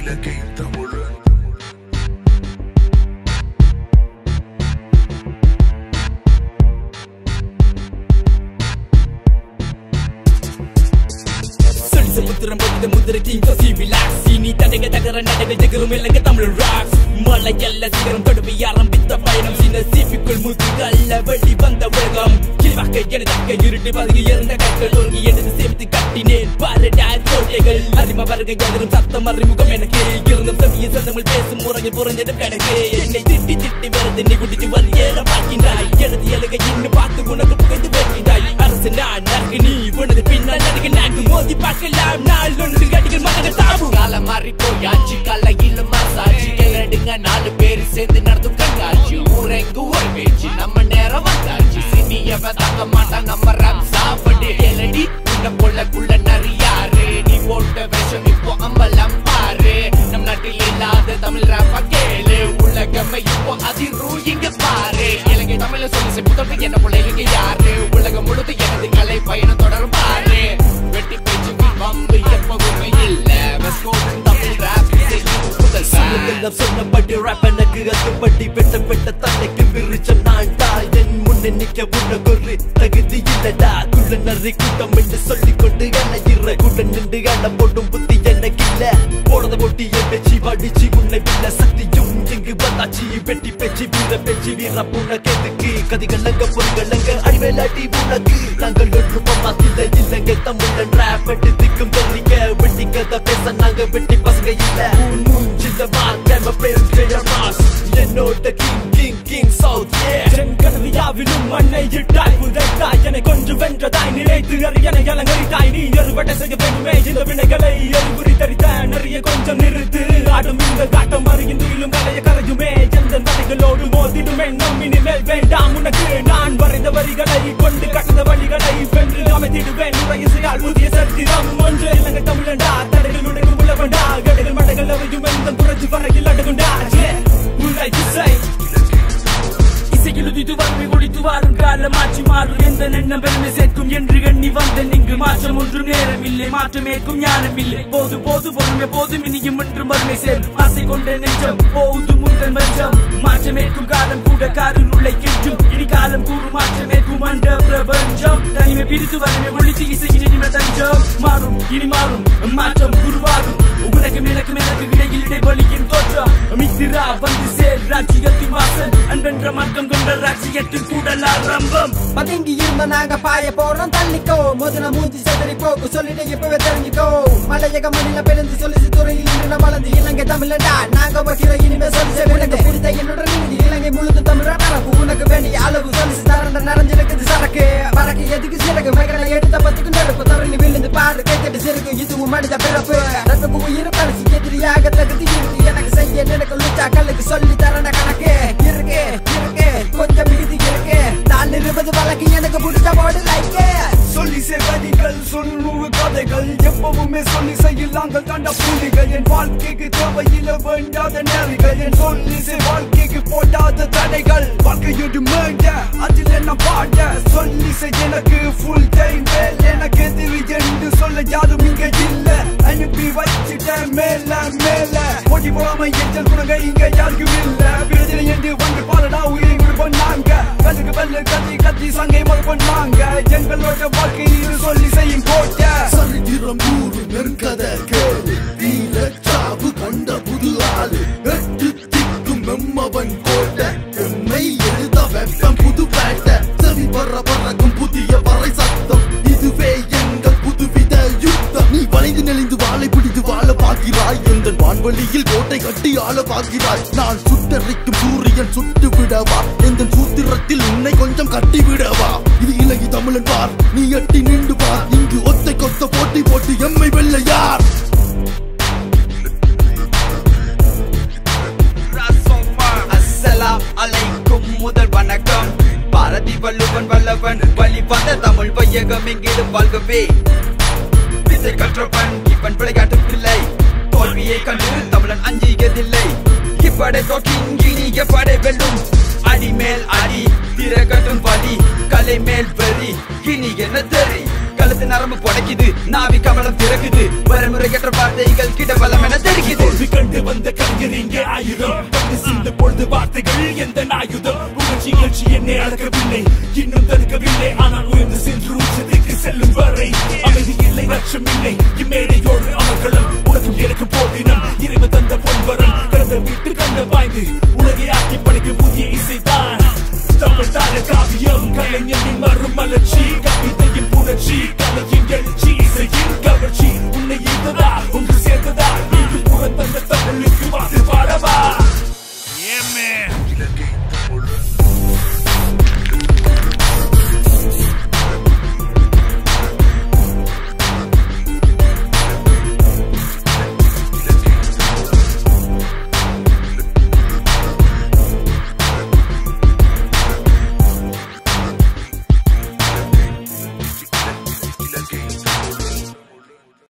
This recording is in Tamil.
இலங்கை தமிழன் சொல்லிச புத்திரம் போட்டு முதிரை கிங் சி ரிலாக்ஸ் இனி தடக தகர நடக ஜெகரும் இலங்க தமிழ் ராக்ஸ் மலை எல்ல சிகரம் தொடுவி ஆரம்பித்த பயணம் சின்ன சீப்பிக்குள் முதுகல்ல வெளி வந்த உலகம் கிழிவாக்க எனதாக இருட்டு பதுகி இருந்த கற்கள் ஒருங்கி எடுத்து சேர்த்து கட்டினேன் பாரடா கோட்டைகள் அறிம வருகை எதிரும் சத்தம் அறிமுகம் எனக்கு இருந்தும் செவிய சந்தமிழ் பேசும் முறையில் புறஞ்சது கணக்கு என்னை திட்டி திட்டி வருது நீ குடிச்சு வலியேற பார்க்கின்றாய் எனது எலுகை இன்னும் பார்த்து உனக்கு புகைந்து வைக்கின்றாய் அரசு நான் நற்கு நீ உனது பின்னால் நடுக நான்கு மோதி பார்க்கலாம் நாள் ஒன்று அடிகள் மகன தாபு காலம் மாறி போயாச்சு கலையில மசாஜ் கிளடுங்க நாலு பேர் சேர்ந்து நடத்தும் கண்காட்சி ஊரெங்கு ஒரு பேச்சு நம்ம நேரம் வந்தாச்சு சினியவ தாங்க மாட்டான் நம்ம ரப் சாப்பிடு கேளடி உன்ன கொள்ளக்குள்ள நிறையாரு நீ போட்ட வேஷம் இப்போ அம்பலம் பாரு நம் நாட்டில் இல்லாத தமிழ் ராப்ப கேளு உலகமே இப்போ அதிரும் இங்க பாரு இலங்கை தமிழ சொல்லி செப்புத்தொட்டு என்ன போல இங்க யாரு உலகம் முழுது எனது கலை பயணம் தொடரும் பாரு வெட்டி பேச்சு வம்பு எப்பவுமே இல்ல West Coast தமிழ் rap செய்யும் முதல் சார் சொல்லுங்கள் சொன்னபடி ரap எனக்கு அதுபடி வெட்ட வெட்ட தலைக்கு விரிச்சம் நான் தான் என் முன்னே நிக்க உனக்கு ஒரு தகுதி இல்லடா குள்ள நரி கூட்டம் என்று சொல்லிக் கொண்டு அணைகிற கூட நின்று அணை போடும் புத்தி எனக்கு இல்ல போனத போட்டி என் பேச்சு வடிச்சு உன்னை வில்ல சக்தியும் இங்கு வந்தாச்சு வெட்டி பேச்சு வீர பேச்சு வீர புனக்கு எதுக்கு கதிகளங்க பொறிகளங்க அடிவேலாட்டி உனக்கு நாங்கள் ஒன்றும் மாத்தில இல்லங்க தமிழன் ரேப் வெட்டி திக்கும் தெரிவிக்க வெட்டி கதை பேச நாங்க வெட்டி பசங்க இல்ல உன் மூஞ்சில மாத்தம பேரும் ஜெயர் மாஸ் என்னோட கிங் கிங் கிங் சவுத் என் கனவு யாவிலும் மண்ணை இட்டாய் புதைத்தாய் என்னை கொஞ்சம் வென்றதாய் நினைத்து அறியனை அலங்கரித்தாய் நீ எருவட்டை செய்ய வேண்டுமே இந்த வினைகளை எரிபுரி தரித்த நிறைய கொஞ்சம் நிறுத்து ஆடும் இந்த காட்டம் அருகின் துயிலும் கலைய கரையுமே எந்த தடைகளோடு மோதிடுமே நம்மினி மேல் வேண்டாம் உனக்கு நான் வரைந்த வரிகளை கொண்டு கட்டத வழிகளை வென்று அமைத்திடுவேன் உடைய செயல் புதிய சரித்திரம் ஒன்று இலங்கை தமிழண்டா தடைகள் உடையும் உழவண்டா கடைகள் மடைகள் அவையும் எந்த புரட்சி வரையில் அடுகுண்டா உள்ளை திசை இசையில் உதித்து வறுமை ஒழித்து வாரும் காலம் மாற்றி மாறும் எந்த எண்ணம் பெருமை சேர்க்கும் என்று எண்ணி வந்த இங்கு மாற்றம் ஒன்றும் நேரம் இல்லை மாற்றம் ஏற்கும் ஞானம் இல்லை போது போது பொறுமை போதும் இனியும் என்றும் வறுமை சேரும் ஆசை கொண்ட நெஞ்சம் போது முந்தன் மஞ்சம் மாற்றம் ஏற்கும் காலம் கூட காரில் உள்ளே கெஞ்சும் இனி காலம் கூறும் மாற்றம் ஏற்கும் அந்த பிரபஞ்சம் தனிமை பிரித்து வறுமை ஒழித்து இசையில் இனிமே தஞ்சம் மாறும் இனி மாறும் மாற்றம் உருவாகும் உனக்கும் எனக்கும் எனக்கு இடையில் இடைவெளியின் தோற்றம் மித்திரா வந்து சேர் ராஜ்யத்தின் வாசல் அன்பென்ற மார்க்கம் கொண்ட ராஜ்யத்தின் கூடல் ஆரம்பம் பதுங்கி இருந்த நாங்க பாய போறோம் தள்ளிக்கோ முதல்ல மூஞ்சி செதறி போக்கு சொல்லிட்டு இப்பவே தெரிஞ்சுக்கோ மலையக மண்ணில பிறந்து சொல்லி துறையில் இன்று நம்ம வளர்ந்து இலங்கை தமிழண்டா நாங்க வைக்கிற இனிமே சொல்லி உனக்கு பிடித்த என்னோட நீதி இலங்கை முழுது தமிழ பரப்பு உனக்கு வேண்டிய அளவு சொல்லி தரண்ட நிறைஞ்சிருக்குது சரக்கு பறக்கு எதுக்கு சிறகு மகனை எடுத்த பத்துக்கு நெருப்பு தவறி விழுந்து பாரு கைத்தட்டு சிறுக்கு இதுவும் மனித பிறப்பு ரத்தப்பு உயிர் பரிசு எதிரியாக தகுதி இருக்கு எனக்கு செய்ய நினைக்க லுச்சா கல்லுக்கு சொல்லி தரண்ட கணக்கு இருக்கு இருக்கு கொஞ்சம் மிகுதி இருக்கு நான் இருபது வழக்கு எனக்கு பிடிச்ச போடு லைக்கு சொல்லி செய்வதிகள் சொல்லுவ கதைகள் எப்பவுமே சொல்லி செய்யலாங்கள் கண்ட புலிகள் என் வாழ்க்கைக்கு தேவையில்ல வேண்டாத நேரிகள் என் சொல்லி செய் வாழ்க்கைக்கு போடாத தடைகள் வாழ்க்கையோடு மேண்ட அதில் என்ன பாட சொல்லி செய் எனக்கு ஃபுல் டைம் வேல் எனக்கு எதிரி என்று சொல்ல யாரும் இங்க இல்ல அனுப்பி வச்சுட்டேன் மேல மேல ஓடி போகாம எச்சல் குணங்க இங்க யாருக்கும் இல்ல விடுதலை என்று வந்து பாலடா உயிரை பண்ணாங்க கல்லுக்கு பல்லு கத்தி கத்தி சங்கை மறு பண்ணாங்க எங்களோட வாழ்க்கை இது சொல்லி செய்யும் கோட்டை சரித்திரம் கூறு நெருங்கத கேளு வீர சாவு கண்ட புது ஆளு எட்டு திக்கும் எம்மவன் கோட்டை எம்மை எழுத வெப்பம் புது பேட்டை செவி வர பறக்கும் புதிய வரை சத்தம் இதுவே எங்கள் புதுவித யுத்தம் நீ வளைந்து நெளிந்து வாழை பிடித்து வாழ பார்க்கிறாய் எந்த வான்வெளியில் கோட்டை கட்டி ஆள பார்க்கிறாய் நான் சுட்டரிக்கும் சூரியன் சுட்டு விடவா எந்த சூத்திரத்தில் உன்னை கொஞ்சம் கட்டி விடவா இது இலங்கை தமிழன் பார் நீ எட்டி நின்று பார் இங்கு ஒத்தை கொத்த போட்டி போட்டு எம்மை வெல்ல யார் அஸ்ஸலாம் அலைக்கும் முதல் வணக்கம் பாரதி வள்ளுவன் வல்லவன் வழி வந்த தமிழ் வையகம் எங்கிடும் வாழ்கவே வித்தை கற்றவன் இவன் விளையாட்டு பிள்ளை தோல்வியை கண்டு தமிழன் அஞ்சியதில்லை இப்படை தொட்டின் இனி எப்படை வெல்லும் அடி மேல் அடி திரகட்டும் வலி கலை மேல் வெறி இனி என்ன தெரி களத்தில் பேச நரம்பு புடைக்குது நாவி கவலம் திறக்குது வரமுறையற்ற வார்த்தைகள் கிட்ட பலம் என தெரிக்குது தோல்வி கண்டு வந்த கலைஞர் இங்கே ஆயுதம் கண்டு சிந்து பொழுது வார்த்தைகள் எந்த ஆயுதம் உணர்ச்சி எழுச்சி என்னை அடக்கவில்லை இன்னும் தடுக்கவில்லை ஆனால் உயர்ந்து சென்று உச்சத்துக்கு செல்லும் வரை அமைதி இல்லை லட்சம் இல்லை இம்மேடையோடு அமர்கலம் உனக்கும் எனக்கு போதினம் இறைவன் தந்த பொன்வரம் கடந்த விட்டு கண்ட பாய்ந்து உலகை ஆக்கி படைக்கும் புதிய இசைதான் தமிழ் தார காவியம் கலைஞனின் மறுமலர்ச்சி கவிதையின் புணர்ச்சி கலையின் எழுச்சி இசையின் கவர்ச்சி உன்னை ஈர்த்ததா